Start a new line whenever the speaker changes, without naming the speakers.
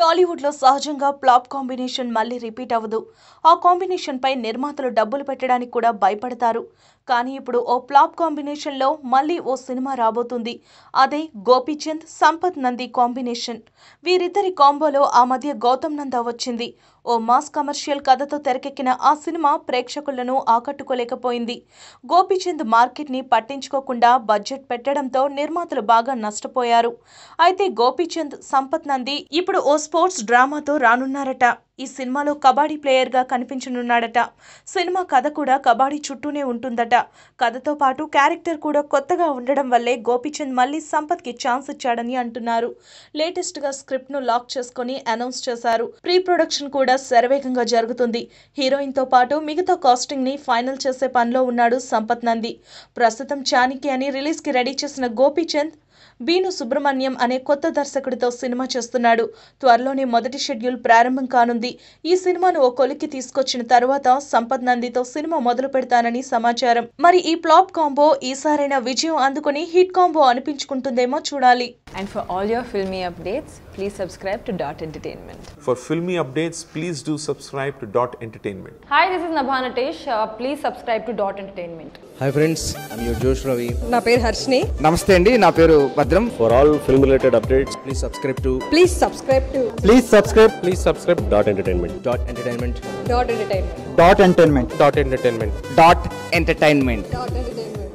టాలీవుడ్లో సహజంగా flop combination మళ్ళీ రిపీట్ అవ్వదు ఆ కాంబినేషన్పై నిర్మాతలు డబ్బులు పెట్టడానికి కూడా భయపడతారు కానీ ఇప్పుడు ఓ ఫ్లాప్ కాంబినేషన్లో మళ్ళీ ఓ సినిమా రాబోతుంది అదే గోపీచంద్ సంపత్ నంది కాంబినేషన్ వీరిద్దరి కాంబోలో ఆ మధ్య గౌతమ్ నంద వచ్చింది ఓ మాస్ కమర్షియల్ కథతో తెరకెక్కిన ఆ సినిమా ప్రేక్షకులను ఆకట్టుకోలేకపోయింది గోపీచంద్ మార్కెట్ని పట్టించుకోకుండా బడ్జెట్ పెట్టడంతో నిర్మాతలు బాగా నష్టపోయారు అయితే గోపీచంద్ సంపత్ నంది ఇప్పుడు ఓ స్పోర్ట్స్ డ్రామాతో రానున్నారట ఈ సినిమాలో కబాడీ ప్లేయర్గా కనిపించనున్నాడట సినిమా కథ కూడా కబాడీ చుట్టూనే ఉంటుందట కథతో పాటు క్యారెక్టర్ కూడా కొత్తగా ఉండడం వల్లే గోపీచంద్ మళ్ళీ సంపత్కి ఛాన్స్ ఇచ్చాడని అంటున్నారు లేటెస్ట్గా స్క్రిప్ట్ను లాక్ చేసుకొని అనౌన్స్ చేశారు ప్రీ ప్రొడక్షన్ కూడా శరవేగంగా జరుగుతుంది హీరోయిన్తో పాటు మిగతా కాస్టింగ్ని ఫైనల్ చేసే పనిలో ఉన్నాడు సంపత్ నంది ప్రస్తుతం చాణిక్య అని రిలీజ్కి రెడీ చేసిన గోపీచంద్ బీను సుబ్రహ్మణ్యం అనే కొత్త దర్శకుడితో సినిమా చేస్తున్నాడు త్వరలోనే మొదటి షెడ్యూల్ ప్రారంభం కానుంది ఈ సినిమాను ఓ కొలిక్కి తీసుకొచ్చిన తర్వాత సంపత్ నందితో సినిమా మొదలు పెడతానని సమాచారం మరి ఈ ఫ్లాప్ కాంబో ఈసారైనా విజయం అందుకుని హిట్ కాంబో అనిపించుకుంటుందేమో చూడాలి
And for all your filmy updates, please subscribe to Dot Entertainment.
For filmy updates, please do subscribe to Dot Entertainment.
Hi, this is Nabha Natesh. Uh, please subscribe to Dot Entertainment.
Hi friends I'm your Josh Ravi
నా పేరు హర్షిని
నమస్తే అండి నా పేరు భద్రం
For all film related updates,
please subscribe to
please subscribe to
please subscribe. Please subscribe Dot Entertainment.
Dot entertainment
dot entertainment
Dot Entertainment. Dot Entertainment.
Dot entertainment
dot entertainment